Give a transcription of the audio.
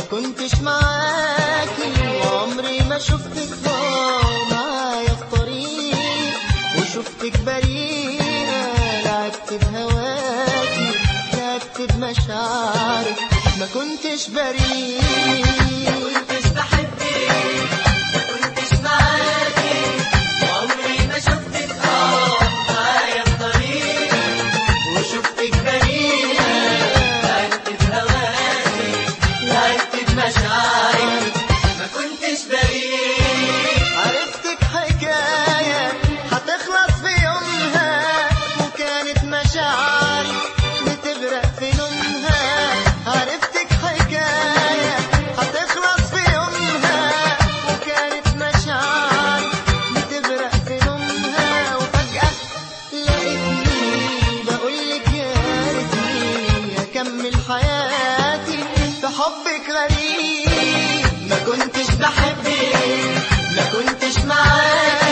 كنتش معاكي وعمري ما شفتك معايا في طريق وشفتك بريئة لعبت بهواكي لعبت بمشاعرك ما كنتش بريء كنتش بحبك ما كنتش معاكي وعمري ما شفتك اه معايا في طريق وشفتك بريئة لعبت بهواكي لعبت بمشاعرك ما كنتش بريء عرفتك حكاية هتخلص في يومها وكانت مشاعري بتغرق في نومها عرفتك حكاية هتخلص في يومها وكانت مشاعري بتغرق في نومها وفجأة لقيتني بقولك يا ريتني أكمل حياتي في حبك غريب ما كنتش بحبك ما كنتش معاك